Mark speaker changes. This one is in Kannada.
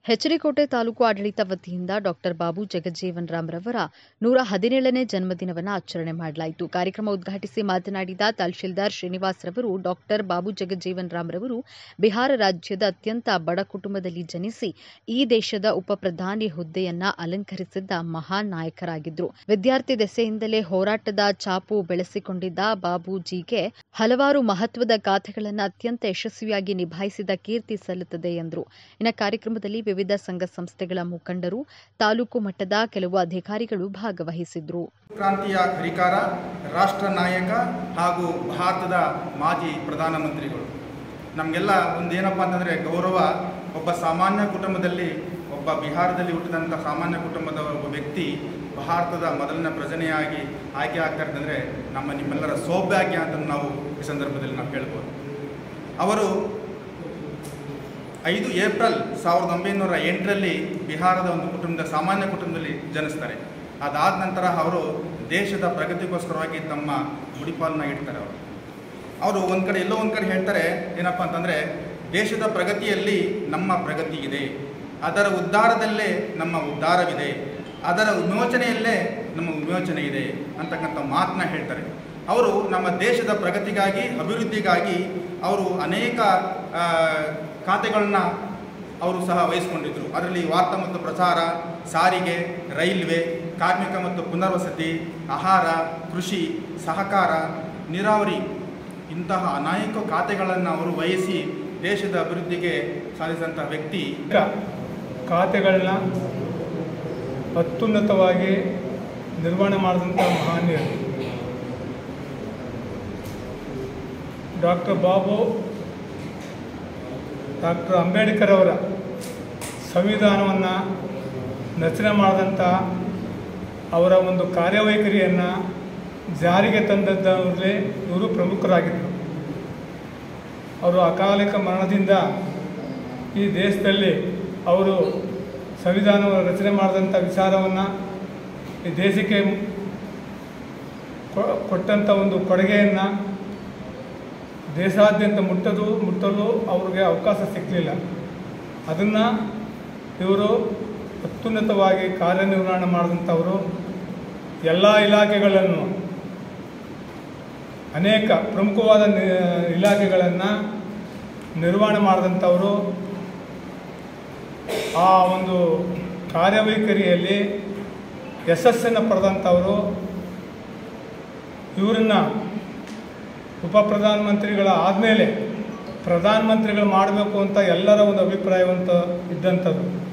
Speaker 1: ಹೆಚರಿಕೋಟೆ ತಾಲೂಕು ಆಡಳಿತ ವತಿಯಿಂದ ಡಾಕ್ಟರ್ ಬಾಬು ಜಗಜ್ಜೀವನ್ ರಾಮ್ರವರ ನೂರ ಹದಿನೇಳನೇ ಜನ್ಮದಿನವನ್ನು ಆಚರಣೆ ಮಾಡಲಾಯಿತು ಕಾರ್ಯಕ್ರಮ ಉದ್ಘಾಟಿಸಿ ಮಾತನಾಡಿದ ತಹಶೀಲ್ದಾರ್ ಶ್ರೀನಿವಾಸ್ ರವರು ಡಾಕ್ಟರ್ ಬಾಬು ಜಗಜ್ಜೀವನ್ ರಾಮ್ರವರು ಬಿಹಾರ ರಾಜ್ಯದ ಅತ್ಯಂತ ಬಡ ಕುಟುಂಬದಲ್ಲಿ ಜನಿಸಿ ಈ ದೇಶದ ಉಪ ಪ್ರಧಾನಿ ಹುದ್ದೆಯನ್ನ ಅಲಂಕರಿಸಿದ್ದ ಮಹಾನ್ ನಾಯಕರಾಗಿದ್ರು ವಿದ್ಯಾರ್ಥಿ ದೆಸೆಯಿಂದಲೇ ಹೋರಾಟದ ಛಾಪು ಬೆಳೆಸಿಕೊಂಡಿದ್ದ ಬಾಬೂಜಿಗೆ ಹಲವಾರು ಮಹತ್ವದ ಗಾಥೆಗಳನ್ನು ಅತ್ಯಂತ ಯಶಸ್ವಿಯಾಗಿ ನಿಭಾಯಿಸಿದ ಕೀರ್ತಿ ಸಲ್ಲುತ್ತದೆ ಎಂದರು ಇನ್ನು ಕಾರ್ಯಕ್ರಮದಲ್ಲಿ ವಿವಿಧ ಸಂಘ ಸಂಸ್ಥೆಗಳ ಮುಖಂಡರು ತಾಲೂಕು ಮಟ್ಟದ ಕೆಲವು ಅಧಿಕಾರಿಗಳು ಭಾಗವಹಿಸಿದ್ರು
Speaker 2: ಕ್ರಾಂತಿಯ ಹರಿಕಾರ ರಾಷ್ಟ್ರ ನಾಯಕ ಹಾಗೂ ಭಾರತದ ಮಾಜಿ ಪ್ರಧಾನಮಂತ್ರಿಗಳು ನಮಗೆಲ್ಲ ಒಂದೇನಪ್ಪ ಅಂತಂದರೆ ಗೌರವ ಒಬ್ಬ ಸಾಮಾನ್ಯ ಕುಟುಂಬದಲ್ಲಿ ಒಬ್ಬ ಬಿಹಾರದಲ್ಲಿ ಹುಟ್ಟಿದಂಥ ಸಾಮಾನ್ಯ ಕುಟುಂಬದ ಒಬ್ಬ ವ್ಯಕ್ತಿ ಭಾರತದ ಮೊದಲನೇ ಪ್ರಜನೆಯಾಗಿ ಆಯ್ಕೆ ಆಗ್ತಾರೆ ಅಂತಂದರೆ ನಮ್ಮ ನಿಮ್ಮೆಲ್ಲರ ಸೌಭಾಗ್ಯ ಅಂತ ನಾವು ಈ ಸಂದರ್ಭದಲ್ಲಿ ನಾವು ಹೇಳ್ಬೋದು ಅವರು ಐದು ಏಪ್ರಿಲ್ ಸಾವಿರದ ಒಂಬೈನೂರ ಎಂಟರಲ್ಲಿ ಬಿಹಾರದ ಒಂದು ಕುಟುಂಬದ ಸಾಮಾನ್ಯ ಕುಟುಂಬದಲ್ಲಿ ಜನಿಸ್ತಾರೆ ಅದಾದ ನಂತರ ಅವರು ದೇಶದ ಪ್ರಗತಿಗೋಸ್ಕರವಾಗಿ ತಮ್ಮ ಮುಡಿಪಾಲನ್ನ ಇಡ್ತಾರೆ ಅವರು ಅವರು ಒಂದು ಕಡೆ ಎಲ್ಲೋ ಒಂದು ಕಡೆ ಹೇಳ್ತಾರೆ ಏನಪ್ಪ ಅಂತಂದರೆ ದೇಶದ ಪ್ರಗತಿಯಲ್ಲಿ ನಮ್ಮ ಪ್ರಗತಿ ಇದೆ ಅದರ ಉದ್ಧಾರದಲ್ಲೇ ನಮ್ಮ ಉದ್ಧಾರವಿದೆ ಅದರ ವಿಮೋಚನೆಯಲ್ಲೇ ನಮ್ಮ ವಿಮೋಚನೆ ಇದೆ ಅಂತಕ್ಕಂಥ ಮಾತನ್ನ ಹೇಳ್ತಾರೆ ಅವರು ನಮ್ಮ ದೇಶದ ಪ್ರಗತಿಗಾಗಿ ಅಭಿವೃದ್ಧಿಗಾಗಿ ಅವರು ಅನೇಕ ಆ, ಖಾತೆಗಳನ್ನ ಅವರು ಸಹ ವಹಿಸ್ಕೊಂಡಿದ್ದರು ಅದರಲ್ಲಿ ವಾರ್ತಾ ಮತ್ತು ಪ್ರಸಾರ ಸಾರಿಗೆ ರೈಲ್ವೆ ಕಾರ್ಮಿಕ ಮತ್ತು ಪುನರ್ವಸತಿ ಆಹಾರ ಕೃಷಿ ಸಹಕಾರ ನೀರಾವರಿ ಇಂತಹ ಅನೇಕ ಖಾತೆಗಳನ್ನು ಅವರು ವಹಿಸಿ ದೇಶದ ಅಭಿವೃದ್ಧಿಗೆ ಸಾಧಿಸಿದಂಥ ವ್ಯಕ್ತಿ
Speaker 3: ಖಾತೆಗಳನ್ನ ಅತ್ಯುನ್ನತವಾಗಿ ನಿರ್ವಹಣೆ ಮಾಡಿದಂಥ ಮಹಾನೀಯರು ಡಾಕ್ಟರ್ ಬಾಬು ಡಾಕ್ಟರ್ ಅಂಬೇಡ್ಕರ್ ಅವರ ಸಂವಿಧಾನವನ್ನು ರಚನೆ ಮಾಡಿದಂಥ ಅವರ ಒಂದು ಕಾರ್ಯವೈಖರಿಯನ್ನು ಜಾರಿಗೆ ತಂದದ್ದರಲ್ಲಿ ಇವರು ಪ್ರಮುಖರಾಗಿದ್ದರು ಅವರು ಅಕಾಲಿಕ ಮರಣದಿಂದ ಈ ದೇಶದಲ್ಲಿ ಅವರು ಸಂವಿಧಾನವನ್ನು ರಚನೆ ಮಾಡಿದಂಥ ವಿಚಾರವನ್ನು ಈ ದೇಶಕ್ಕೆ ಕೊ- ಕೊಟ್ಟಂಥ ಒಂದು ಕೊಡುಗೆಯನ್ನು ದೇಶಾದ್ಯಂತ ಮುಟ್ಟದು ಮುಟ್ಟಲು ಅವ್ರಿಗೆ ಅವಕಾಶ ಸಿಕ್ಕಲಿಲ್ಲ ಅದನ್ನು ಇವರು ಅತ್ಯುನ್ನತವಾಗಿ ಕಾರ್ಯನಿರ್ವಹಣೆ ಮಾಡಿದಂಥವರು ಎಲ್ಲ ಇಲಾಖೆಗಳನ್ನು ಅನೇಕ ಪ್ರಮುಖವಾದ ನಿ- ಇಲಾಖೆಗಳನ್ನು ನಿರ್ವಹಣೆ ಮಾಡಿದಂಥವರು ಆ ಒಂದು ಕಾರ್ಯವೈಖರಿಯಲ್ಲಿ ಯಶಸ್ಸನ್ನು ಪಡೆದಂಥವರು ಇವರನ್ನು ಉಪ ಪ್ರಧಾನಮಂತ್ರಿಗಳ ಆದಮೇಲೆ ಪ್ರಧಾನಮಂತ್ರಿಗಳು ಮಾಡಬೇಕು ಅಂತ ಎಲ್ಲರ ಒಂದು ಅಭಿಪ್ರಾಯವಂತ ಇದ್ದಂಥದ್ದು